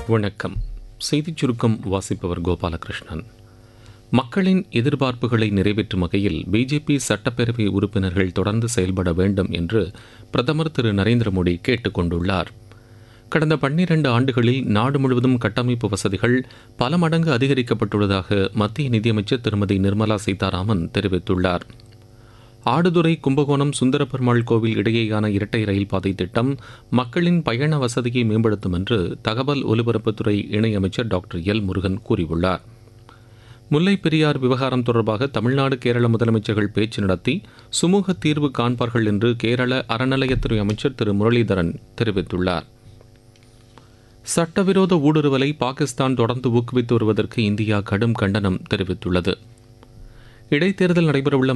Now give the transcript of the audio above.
வணக்கம் செய்திச் சுருக்கம் வாசிப்பவர் கோபாலகிருஷ்ணன் மக்களின் எதிர்பார்ப்புகளை நிறைவேற்றும் வகையில் பிஜேபி சட்டப்பேரவை உறுப்பினர்கள் தொடர்ந்து செயல்பட வேண்டும் என்று பிரதமர் திரு நரேந்திர மோடி கேட்டுக் கொண்டுள்ளார் கடந்த பன்னிரண்டு ஆண்டுகளில் நாடு முழுவதும் கட்டமைப்பு வசதிகள் பல மடங்கு அதிகரிக்கப்பட்டுள்ளதாக மத்திய நிதியமைச்சர் திருமதி நிர்மலா சீதாராமன் தெரிவித்துள்ளார் ஆடுதுறை கும்பகோணம் சுந்தரபெருமாள் கோவில் இடையேயான இரட்டை ரயில் பாதை திட்டம் மக்களின் பயண வசதியை மேம்படுத்தும் என்று தகவல் ஒலிபரப்புத்துறை இணையமைச்சர் டாக்டர் எல் முருகன் கூறியுள்ளார் முல்லை பெரியார் விவகாரம் தொடர்பாக தமிழ்நாடு கேரள முதலமைச்சர்கள் பேச்சு நடத்தி சுமூக தீர்வு காண்பார்கள் என்று கேரள அறநிலையத்துறை அமைச்சர் திரு முரளிதரன் தெரிவித்துள்ளார் சட்டவிரோத ஊடுருவலை பாகிஸ்தான் தொடர்ந்து ஊக்குவித்து வருவதற்கு இந்தியா கடும் கண்டனம் தெரிவித்துள்ளது இடைத்தேர்தல் நடைபெறவுள்ள